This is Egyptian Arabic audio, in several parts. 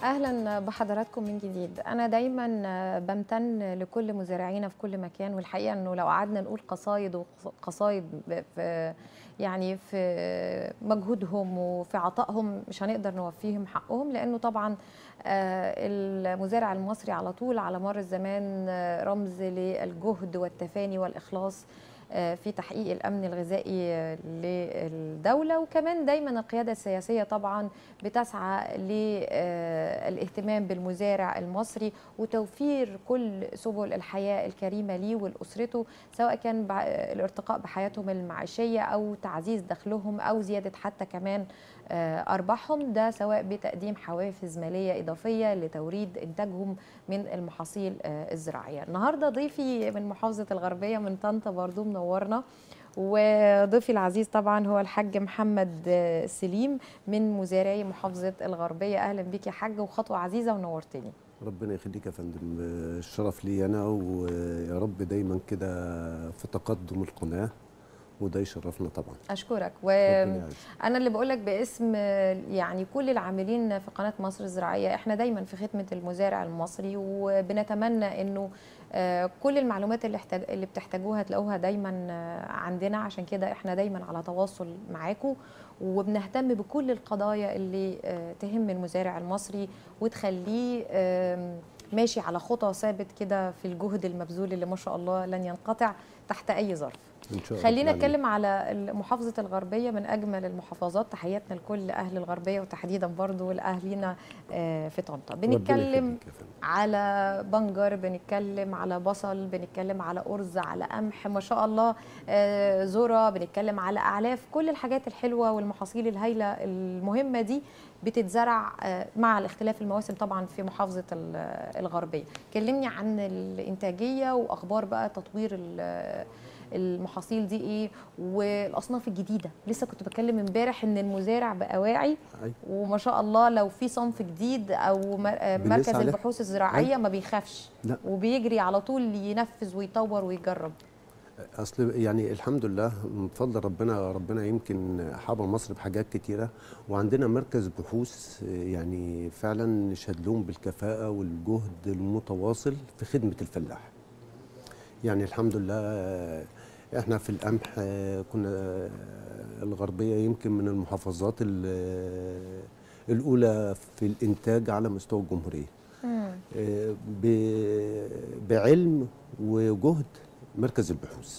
اهلا بحضراتكم من جديد انا دايما بمتن لكل مزارعينا في كل مكان والحقيقه انه لو قعدنا نقول قصايد وقصايد في يعني في مجهودهم وفي عطائهم مش هنقدر نوفيهم حقهم لانه طبعا المزارع المصري على طول على مر الزمان رمز للجهد والتفاني والاخلاص في تحقيق الامن الغذائي للدوله وكمان دايما القياده السياسيه طبعا بتسعى للاهتمام بالمزارع المصري وتوفير كل سبل الحياه الكريمه ليه ولاسرته سواء كان الارتقاء بحياتهم المعيشيه او تعزيز دخلهم او زياده حتى كمان ارباحهم ده سواء بتقديم حوافز ماليه اضافيه لتوريد انتاجهم من المحاصيل الزراعيه النهارده ضيفي من محافظه الغربيه من طنطا برضو منورنا وضيفي العزيز طبعا هو الحاج محمد سليم من مزارعي محافظه الغربيه اهلا بك يا حاج وخطوه عزيزه ونورتني ربنا يخليك يا فندم الشرف لي انا ويا رب دايما كده في تقدم القناه وده يشرفنا طبعا اشكرك وانا اللي بقول لك باسم يعني كل العاملين في قناه مصر الزراعيه احنا دايما في خدمه المزارع المصري وبنتمنى انه كل المعلومات اللي احتاج اللي بتحتاجوها تلاقوها دايما عندنا عشان كده احنا دايما على تواصل معاكم وبنهتم بكل القضايا اللي تهم المزارع المصري وتخليه ماشي على خطى ثابت كده في الجهد المبذول اللي ما شاء الله لن ينقطع تحت اي ظرف إن شاء خلينا نتكلم على محافظة الغربية من أجمل المحافظات تحياتنا لكل أهل الغربية وتحديدا برضو لأهلنا في طنطا بنتكلم على بنجر بنتكلم على بصل بنتكلم على أرز على قمح ما شاء الله ذرة بنتكلم على أعلاف كل الحاجات الحلوة والمحاصيل الهايلة المهمة دي بتتزرع مع الاختلاف المواسم طبعا في محافظة الغربية كلمني عن الإنتاجية وأخبار بقى تطوير المحاصيل دي ايه والاصناف الجديده لسه كنت بتكلم امبارح ان المزارع بقى واعي وما شاء الله لو في صنف جديد او مركز البحوث الزراعيه أي. ما بيخافش لا. وبيجري على طول ينفذ ويطور ويجرب اصل يعني الحمد لله من فضل ربنا ربنا يمكن حابه مصر بحاجات كتيره وعندنا مركز بحوث يعني فعلا نشهد لهم بالكفاءه والجهد المتواصل في خدمه الفلاح يعني الحمد لله احنا في القمح كنا الغربيه يمكن من المحافظات الاولى في الانتاج على مستوى الجمهوريه بعلم وجهد مركز البحوث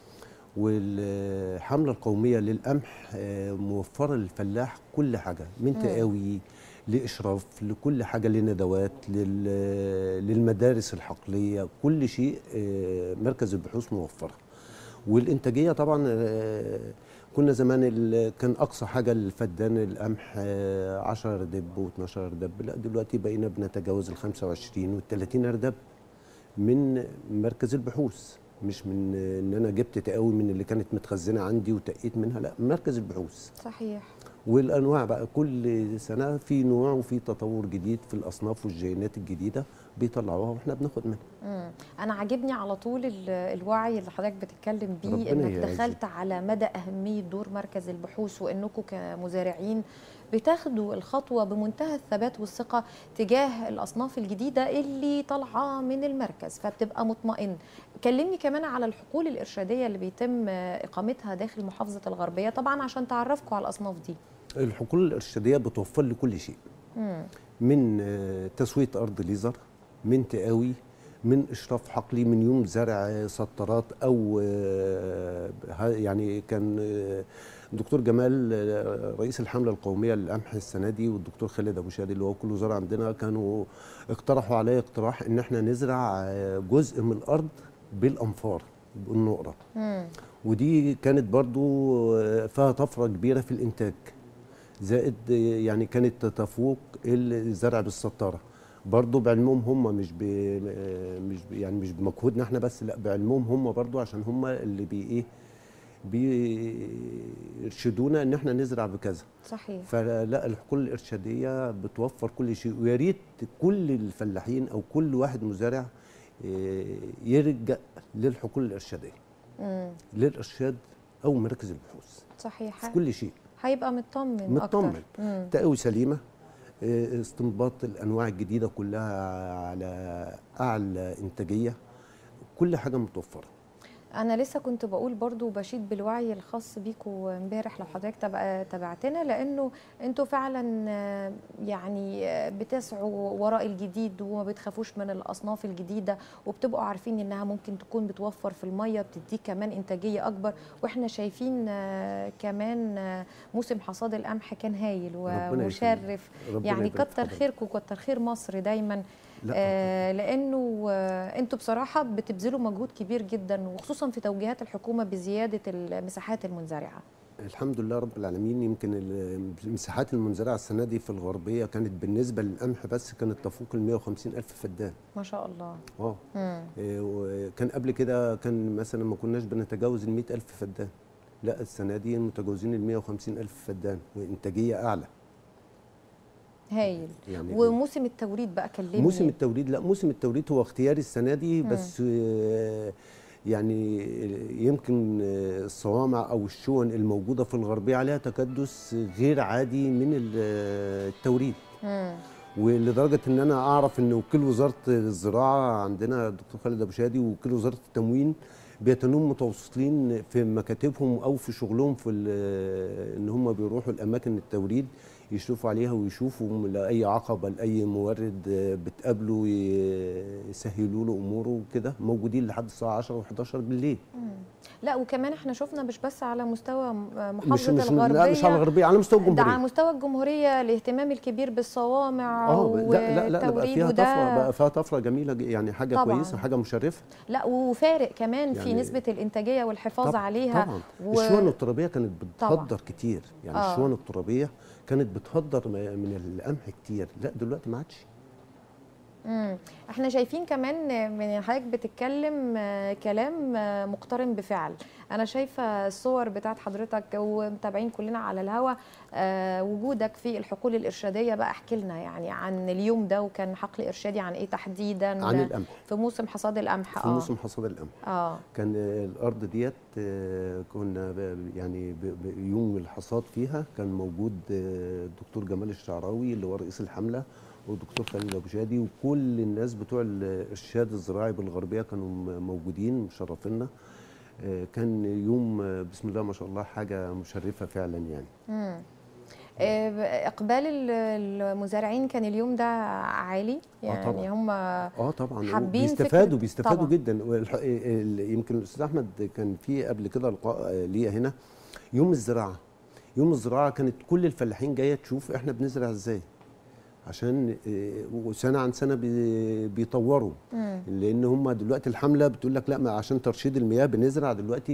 والحمله القوميه للقمح موفره للفلاح كل حاجه من تقاوي لاشراف لكل حاجه لندوات للمدارس الحقليه كل شيء مركز البحوث موفره والانتاجيه طبعا كنا زمان كان اقصى حاجه للفدان القمح 10 اردب و12 اردب لا دلوقتي بقينا بنتجاوز ال 25 وال 30 اردب من مركز البحوث مش من ان انا جبت تقاوي من اللي كانت متخزنه عندي وتقيت منها لا مركز البحوث صحيح والانواع بقى كل سنه في نوع وفي تطور جديد في الاصناف والجينات الجديده بيطلعوها واحنا بناخد منها امم انا عاجبني على طول الوعي اللي حضرتك بتتكلم بيه انك دخلت على مدى اهميه دور مركز البحوث وانكم كمزارعين بتاخدوا الخطوه بمنتهى الثبات والثقه تجاه الاصناف الجديده اللي طالعه من المركز فبتبقى مطمئن كلمني كمان على الحقول الارشاديه اللي بيتم اقامتها داخل محافظه الغربيه طبعا عشان تعرفكم على الاصناف دي الحقول الارشاديه بتوفر لي كل شيء مم. من تسويه ارض ليزر من تقاوي من اشراف حقلي من يوم زرع سطرات او يعني كان الدكتور جمال رئيس الحمله القوميه للقمح السنه دي والدكتور خالد ابو شادي اللي هو كل وزاره عندنا كانوا اقترحوا عليا اقتراح ان احنا نزرع جزء من الارض بالانفار بالنقره ودي كانت برضو فيها طفره كبيره في الانتاج زائد يعني كانت تفوق الزرع بالسطاره برضه بعلمهم هم مش ب مش ب يعني مش بمجهودنا احنا بس لا بعلمهم هم برضه عشان هم اللي بي ايه بيرشدونا ان احنا نزرع بكذا صحيح فلا الحقول الارشاديه بتوفر كل شيء ويا ريت كل الفلاحين او كل واحد مزارع يرجع للحقول الارشاديه مم. للارشاد او مراكز البحوث صحيح في كل شيء هيبقى مطمن مطمن اكتر مم. تقوي سليمه آه، استنباط الانواع الجديده كلها على اعلى انتاجيه كل حاجه متوفره انا لسه كنت بقول برضو بشيد بالوعي الخاص بيكوا امبارح لو حضرتك تبقى تابعتنا لانه انتوا فعلا آه، يعني آه، بتسعوا وراء الجديد وما بتخافوش من الاصناف الجديده وبتبقوا عارفين انها ممكن تكون بتوفر في الميه بتديك كمان انتاجيه اكبر واحنا شايفين آه، كمان آه، موسم حصاد القمح كان هايل ربنا ومشرف ربنا يعني يبارك في كتر حضرتك. خيركم كتر خير مصر دايما لا آه لانه آه انتوا بصراحه بتبذلوا مجهود كبير جدا وخصوصا في توجيهات الحكومه بزياده المساحات المنزرعه الحمد لله رب العالمين يمكن ال- المساحات المنزرعه السنه دي في الغربيه كانت بالنسبه للقمح بس كانت تفوق ال 150 الف فدان ما شاء الله اه مم. إيه، وكان قبل كده كان مثلا ما كناش بنتجاوز ال 100 الف فدان لا السنه دي متجاوزين ال 150 الف فدان وانتاجيه اعلى هايل يعني وموسم التوريد بقى كلمني موسم التوريد لا موسم التوريد هو اختياري السنه دي مم. بس آه، يعني يمكن آه، الصوامع او الشون الموجوده في الغربيه عليها تكدس غير عادي من ال- آه، التوريد مم. ولدرجه ان انا اعرف ان وكيل وزاره الزراعه عندنا الدكتور خالد ابو شادي ووكيل وزاره التموين بيتنوم متواصلين في مكاتبهم او في شغلهم في ال- ان هم بيروحوا الاماكن التوريد يشرفوا عليها ويشوفوا لاي عقبه لاي مورد بتقابله ي- يسهلوا له اموره وكده موجودين لحد الساعه 10 و11 بالليل لا وكمان احنا شفنا مش بس على مستوى م- مش محافظه مش الغربيه لا مش على الغربيه على مستوى ده على الجمهوريه مستوى الجمهوريه الاهتمام الكبير بالصوامع اه لا لا لا بقى والتوريد فيها وده طفره بقى فيها طفره جميله ج- يعني حاجه طبعاً. كويسه حاجه مشرفه لا وفارق كمان في يعني- نسبه الانتاجيه والحفاظ طب- عليها طبعا و- الشون الترابيه كانت طبعاً. بتهدر كتير يعني آه. الشون الترابيه كانت بتهدر م- من القمح كتير لا دلوقتي ما عادش مم. احنا شايفين كمان من حضرتك بتتكلم آه، كلام آه، مقترن بفعل انا شايفه الصور بتاعت حضرتك ومتابعين كلنا على الهوا آه، وجودك في الحقول الارشاديه بقى احكي لنا يعني عن اليوم ده وكان حقل ارشادي عن ايه تحديدا عن القمح في موسم حصاد القمح في موسم حصاد القمح اه كان آه، الارض ديت آه، كنا ب- يعني ب- ب- يوم الحصاد فيها كان موجود آه، الدكتور جمال الشعراوي اللي هو رئيس الحمله والدكتور خالد ابو شادي وكل الناس بتوع الارشاد الزراعي بالغربيه كانوا م- موجودين مشرفينا آه، كان يوم آه، بسم الله ما شاء الله حاجه مشرفه فعلا يعني مم. آه، اقبال ال- المزارعين كان اليوم ده عالي يعني طبعاً. هم اه طبعا حابين بيستفادوا فكرة- بيستفادوا طبعاً. جدا والح- ال- يمكن الاستاذ احمد كان في قبل كده لقاء آه، ليا هنا يوم الزراعه يوم الزراعه كانت كل الفلاحين جايه تشوف احنا بنزرع ازاي عشان آه، وسنه عن سنه بي- بيطوروا مم. لان هم دلوقتي الحمله بتقول لك لا ما عشان ترشيد المياه بنزرع دلوقتي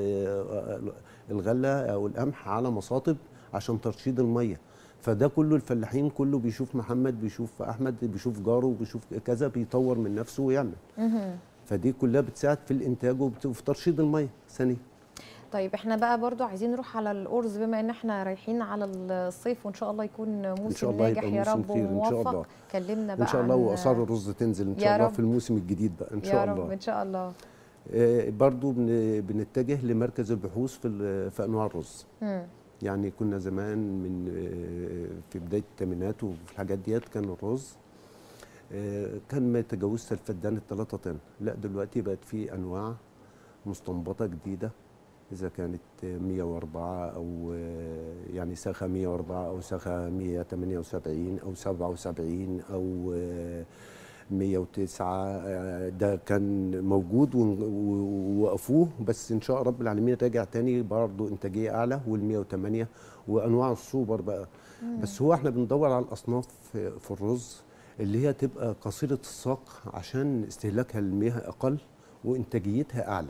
بالغله او القمح على مصاطب عشان ترشيد الميه فده كله الفلاحين كله بيشوف محمد بيشوف احمد بيشوف جاره بيشوف كذا بيطور من نفسه ويعمل مهم. فدي كلها بتساعد في الانتاج وبت- وفي ترشيد الميه ثانيه طيب احنا بقى برضو عايزين نروح على الأرز بما ان احنا رايحين على الصيف وان شاء الله يكون موسم شاء الله ناجح يبقى يا موسم رب خير إن شاء وموفق الله. كلمنا بقى ان شاء الله عن- واسعار الرز تنزل ان يا شاء الله رب. في الموسم الجديد بقى ان يا شاء رب الله ان شاء الله آه، برضو بن- بنتجه لمركز البحوث في ال- في انواع الرز مم. يعني كنا زمان من آه، في بدايه الثمانينات وفي الحاجات ديت كان الرز آه، كان ما يتجاوزش الفدان الثلاثة طن لا دلوقتي بقت في انواع مستنبطه جديده اذا كانت آه، 104 او آه، يعني ساخه 104 او ساخه 178 او 77 او آه، 109 آه، ده كان موجود ون- و- ووقفوه بس ان شاء رب العالمين راجع تاني برضه انتاجيه اعلى وال 108 وانواع السوبر بقى بس هو احنا بندور على الاصناف في في الرز اللي هي تبقى قصيره الساق عشان استهلاكها للمياه اقل وانتاجيتها اعلى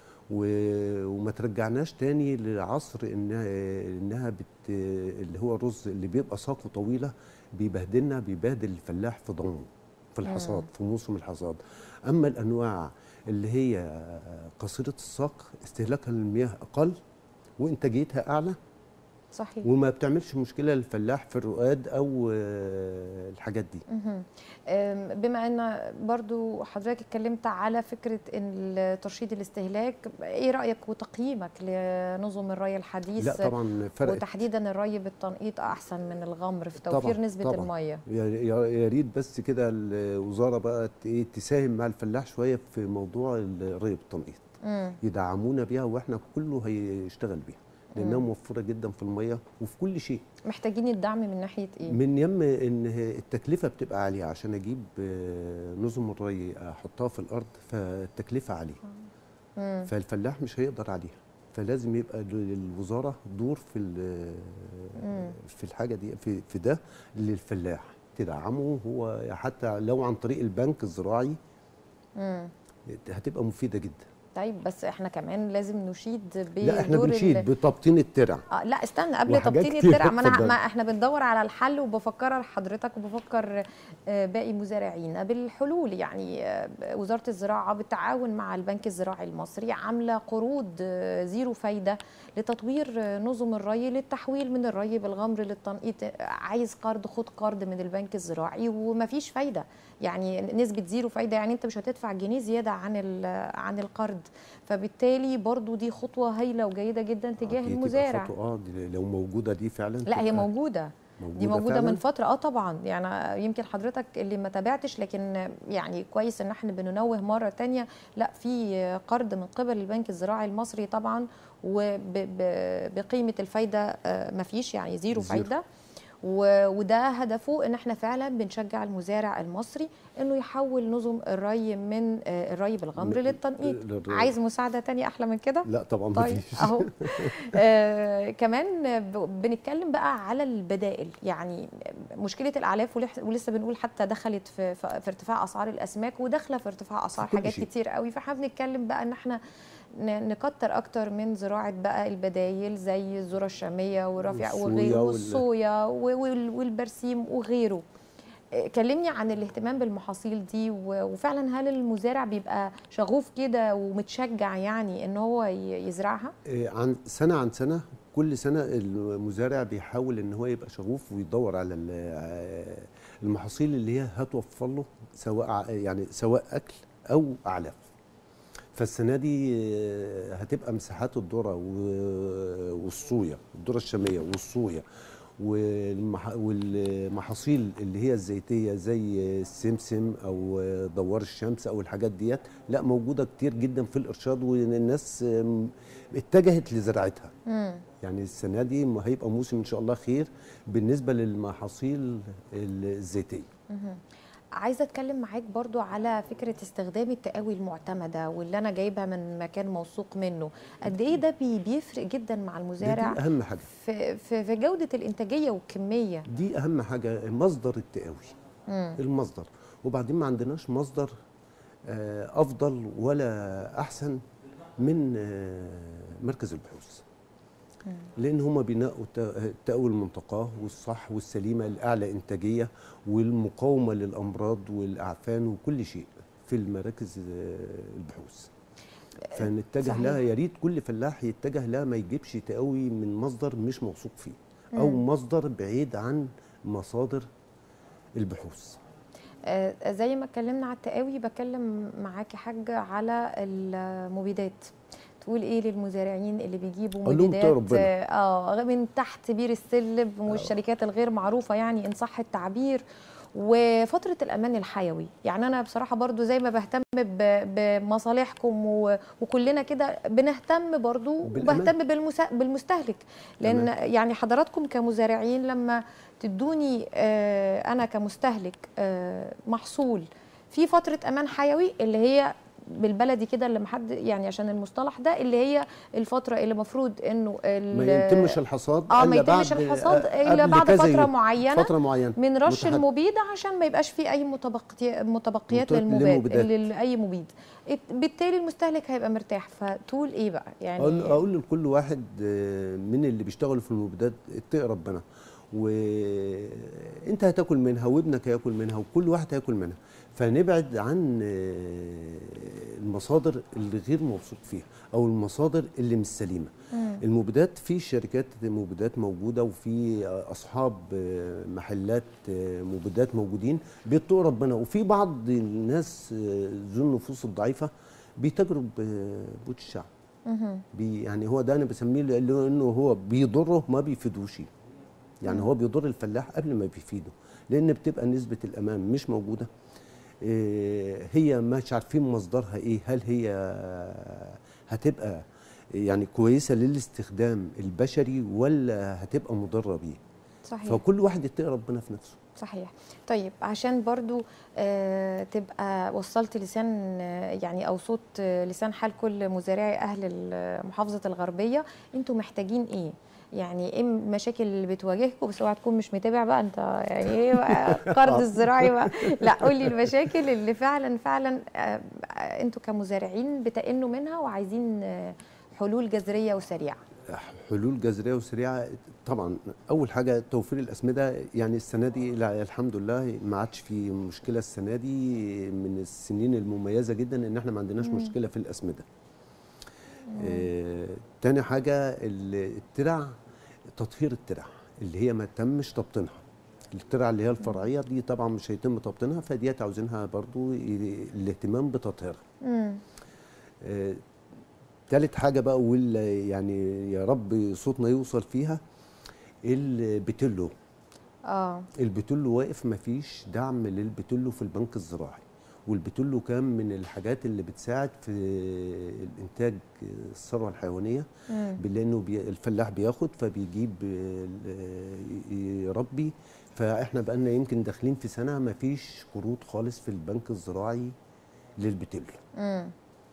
و- وما ترجعناش تاني لعصر انها انها بت اللي هو الرز اللي بيبقى ساقه طويله بيبهدلنا بيبهدل الفلاح في ضمه في الحصاد في موسم الحصاد اما الانواع اللي هي قصيره الساق استهلاكها للمياه اقل وانتاجيتها اعلى صحيح وما بتعملش مشكله للفلاح في الرقاد او آه، الحاجات دي مهم. أم، بما ان برضو حضرتك اتكلمت على فكره ان ترشيد الاستهلاك ايه رايك وتقييمك لنظم الري الحديث لا طبعا فرقت وتحديدا الري بالتنقيط احسن من الغمر في توفير طبعاً، نسبه طبعاً. الميه يا يا- يا ريت بس كده الوزاره بقى ت- ايه تساهم مع الفلاح شويه في موضوع الري بالتنقيط مم. يدعمونا بيها واحنا كله هيشتغل بيها لانها مم. موفره جدا في الميه وفي كل شيء محتاجين الدعم من ناحيه ايه من يم ان التكلفه بتبقى عاليه عشان اجيب آه، نظم الري احطها في الارض فالتكلفه عاليه مم. فالفلاح مش هيقدر عليها فلازم يبقى للوزاره دور في ال- مم. في الحاجه دي في في ده للفلاح تدعمه هو حتى لو عن طريق البنك الزراعي مم. هتبقى مفيده جدا طيب بس احنا كمان لازم نشيد بدور لا احنا ال- بنشيد بتبطين الترع آه لا استنى قبل وحاجات تبطين كتير، الترع ما, أنا اتفضل. ما احنا بندور على الحل وبفكر حضرتك وبفكر آه، باقي مزارعينا بالحلول يعني آه، وزاره الزراعه بالتعاون مع البنك الزراعي المصري عامله قروض آه، زيرو فايده لتطوير آه، نظم الري للتحويل من الري بالغمر للتنقيط آه، عايز قرض خد قرض من البنك الزراعي ومفيش فايده يعني نسبه زيرو فايده يعني انت مش هتدفع جنيه زياده عن ال- عن القرض فبالتالي برضو دي خطوه هايله وجيده جدا تجاه دي تبقى المزارع خطوة- اه دي لو موجوده دي فعلا لا هي تبقى موجوده دي موجوده فعلاً. من فتره اه طبعا يعني يمكن حضرتك اللي ما تابعتش لكن يعني كويس ان احنا بننوه مره تانية لا في قرض من قبل البنك الزراعي المصري طبعا وبقيمه الفايده ما فيش يعني زيرو زيرو. فايده و- وده هدفه ان احنا فعلا بنشجع المزارع المصري انه يحول نظم الري من آه، الري بالغمر ل- للتنقيط للري. عايز مساعده تانية احلى من كده لا طبعا طيب مفيش اهو آه كمان ب- بنتكلم بقى على البدائل يعني مشكله الاعلاف ولح- ولسه بنقول حتى دخلت في, في, في ارتفاع اسعار الاسماك وداخله في ارتفاع اسعار في كل حاجات شيء. كتير قوي فاحنا بنتكلم بقى ان احنا ن- نكتر اكتر من زراعه بقى البدايل زي الذره الشاميه والرفيع والصويا وغيره وال- والصويا و- وال- والبرسيم وغيره آه، كلمني عن الاهتمام بالمحاصيل دي و- وفعلا هل المزارع بيبقى شغوف كده ومتشجع يعني ان هو ي- يزرعها آه، عن سنه عن سنه كل سنه المزارع بيحاول ان هو يبقى شغوف ويدور على ال- آه، المحاصيل اللي هي هتوفر له سواء ع- يعني سواء اكل او اعلاف فالسنه دي آه، هتبقى مساحات الذره و- والصويا الذره الشاميه والصويا والمح- والمحاصيل اللي هي الزيتيه زي السمسم او دوار الشمس او الحاجات ديت لا موجوده كتير جدا في الارشاد والناس آم، اتجهت لزراعتها مم. يعني السنه دي م- هيبقى موسم ان شاء الله خير بالنسبه للمحاصيل الزيتيه عايزه اتكلم معاك برضو على فكره استخدام التقاوي المعتمده واللي انا جايبها من مكان موثوق منه قد ايه ده بي- بيفرق جدا مع ده المزارع دي اهم حاجه في, في, في جوده الانتاجيه والكميه دي اهم حاجه مصدر التقاوي مم. المصدر وبعدين ما عندناش مصدر آه، افضل ولا احسن من آه، مركز البحوث لان هم بينقوا الت- التقوي المنتقاه والصح والسليمه الاعلى انتاجيه والمقاومه للامراض والاعفان وكل شيء في المراكز آه، البحوث فنتجه صحيح. لها يا ريت كل فلاح يتجه لها ما يجيبش تقوي من مصدر مش موثوق فيه او مم. مصدر بعيد عن مصادر البحوث آه، زي ما اتكلمنا على التقاوي بكلم معاكي حاجه على المبيدات تقول ايه للمزارعين اللي بيجيبوا قول لهم مبيدات اتقوا ربنا. اه آه، من تحت بير السلم والشركات الغير معروفه يعني ان صح التعبير وفتره الامان الحيوي يعني انا بصراحه برضو زي ما بهتم ب- بمصالحكم و- وكلنا كده بنهتم برضو بالأمان. وبهتم بالمسا- بالمستهلك لان تمام. يعني حضراتكم كمزارعين لما تدوني آه، انا كمستهلك آه، محصول في فتره امان حيوي اللي هي بالبلدي كده اللي محد يعني عشان المصطلح ده اللي هي الفتره اللي المفروض انه ال- ما يتمش الحصاد اه ما إلا يتمش بعد- الحصاد آه، الا قبل بعد كذا فتره يوم. معينه فتره معينه من رش متحد- المبيد عشان ما يبقاش في اي متبقيات متبقيات مت- للمبيد للمبيدات. لاي مبيد بالتالي المستهلك هيبقى مرتاح فتقول ايه بقى يعني اقول اقول لكل واحد آه، من اللي بيشتغلوا في المبيدات اتقي ربنا وانت هتاكل منها وابنك هياكل منها وكل واحد هياكل منها فنبعد عن آه، المصادر اللي غير موثوق فيها او المصادر اللي مش سليمه مم. المبيدات في شركات مبيدات موجوده وفي اصحاب آه، محلات آه، مبيدات موجودين بيتقوا ربنا وفي بعض الناس آه، ذو النفوس الضعيفه بيتاجروا ببوت الشعب مهم. بي يعني هو ده انا بسميه لانه هو بيضره ما بيفيدوش يعني هو بيضر الفلاح قبل ما بيفيده لان بتبقى نسبه الامان مش موجوده إيه، هي مش عارفين مصدرها ايه هل هي هتبقى يعني كويسه للاستخدام البشري ولا هتبقى مضره بيه صحيح فكل واحد يتقي ربنا في نفسه صحيح طيب عشان برضو آه تبقى وصلت لسان آه، يعني او صوت آه، لسان حال كل مزارعي اهل ال- محافظه الغربيه انتوا محتاجين ايه يعني ايه المشاكل اللي بتواجهكم بس اوعى تكون مش متابع بقى انت يعني ايه بقى قرض الزراعي بقى لا قول لي المشاكل اللي فعلا فعلا آه، آه، انتوا كمزارعين بتأنوا منها وعايزين آه، حلول جذريه وسريعه حلول جذريه وسريعه طبعا اول حاجه توفير الاسمده يعني السنه دي لا الحمد لله ما عادش في مشكله السنه دي من السنين المميزه جدا ان احنا ما عندناش مم. مشكله في الاسمده آه تاني حاجه ال- الترع تطهير الترع اللي هي ما تمش تبطينها الترع اللي هي الفرعيه دي طبعا مش هيتم تبطينها فديت عاوزينها برضو ي- الاهتمام بتطهيرها امم آه، تالت حاجة بقى واللي يعني يا رب صوتنا يوصل فيها البتلو اه البتلو واقف مفيش دعم للبتلو في البنك الزراعي والبتلو كان من الحاجات اللي بتساعد في الانتاج الثروه الحيوانيه مم. لانه بي الفلاح بياخد فبيجيب ال- يربي فاحنا بقالنا يمكن داخلين في سنه مفيش قروض خالص في البنك الزراعي للبتلو امم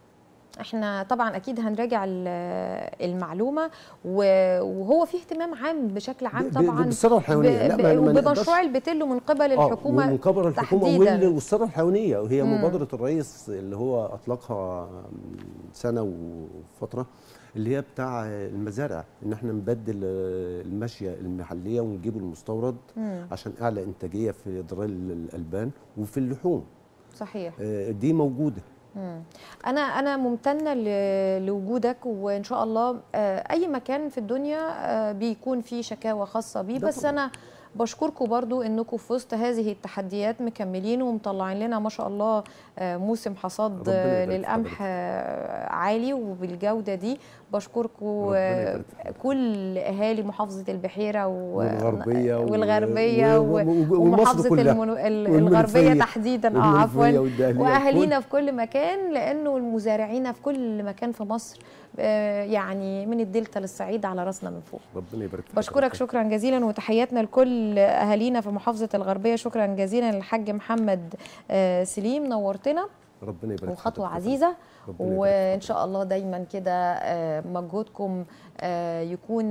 احنا طبعا اكيد هنراجع ال- المعلومه و- وهو في اهتمام عام بشكل عام ب- ب- طبعا بالثروه الحيوانيه لا ما- ما نقدرش- وبمشروع البتلو من قبل آه، الحكومه ومن قبل الحكومه تحديداً. وال- والثروه الحيوانيه وهي مم. مبادره الرئيس اللي هو اطلقها من سنه وفتره اللي هي بتاع المزارع ان احنا نبدل آه، الماشيه المحليه ونجيب المستورد مم. عشان اعلى انتاجيه في ضرائب الالبان وفي اللحوم صحيح آه، دي موجوده مم. انا انا ممتنه ل- لوجودك وان شاء الله آه، اي مكان في الدنيا آه، بيكون فيه شكاوى خاصه بيه ده بس طبعاً. انا بشكركم برضو انكم في وسط هذه التحديات مكملين ومطلعين لنا ما شاء الله آه، موسم حصاد ربنا آه، يبارك في للقمح حضرتك. آه، عالي وبالجوده دي بشكركم ربنا آه، يبارك في حضرتك. كل اهالي محافظه البحيره و- والغربيه و- والغربيه و- و- و- و- ومصر ومحافظه كلها. المنو- ال- والمنوفية. الغربيه تحديدا اه عفوا والمنوفية والدقهلية واهالينا في كل مكان لانه المزارعين في كل مكان في مصر آه، يعني من الدلتا للصعيد على راسنا من فوق ربنا يبارك في بشكرك حضرتك. شكرا جزيلا وتحياتنا لكل اهالينا في محافظه الغربيه شكرا جزيلا للحاج محمد آه، سليم نورتنا ربنا يبارك في وخطوه حضرتك. عزيزه ربنا يبارك في وان شاء الله دايما كده آه، مجهودكم آه، يكون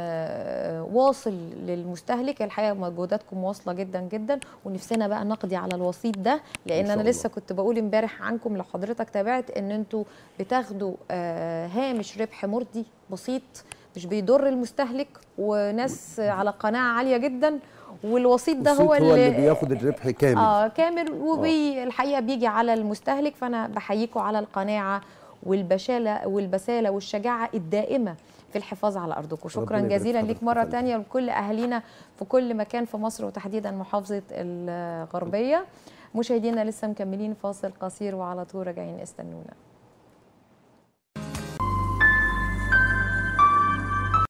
آه، واصل للمستهلك الحقيقه مجهوداتكم واصله جدا جدا ونفسنا بقى نقضي على الوسيط ده لان شاء انا الله. لسه كنت بقول امبارح عنكم لو حضرتك تابعت ان انتوا بتاخدوا آه، هامش ربح مرضي بسيط مش بيضر المستهلك وناس على قناعه عاليه جدا والوسيط ده الصوت هو, هو اللي بياخد الربح كامل اه كامل وبي الحقيقه بيجي على المستهلك فانا بحييكم على القناعه والبشاله والبساله والشجاعه الدائمه في الحفاظ على ارضكم شكرا ربنا يبارك جزيلا في ليك حضرتك مره يا فندم. تانية لكل اهالينا في كل مكان في مصر وتحديدا محافظه الغربيه مشاهدينا لسه مكملين فاصل قصير وعلى طول راجعين استنونا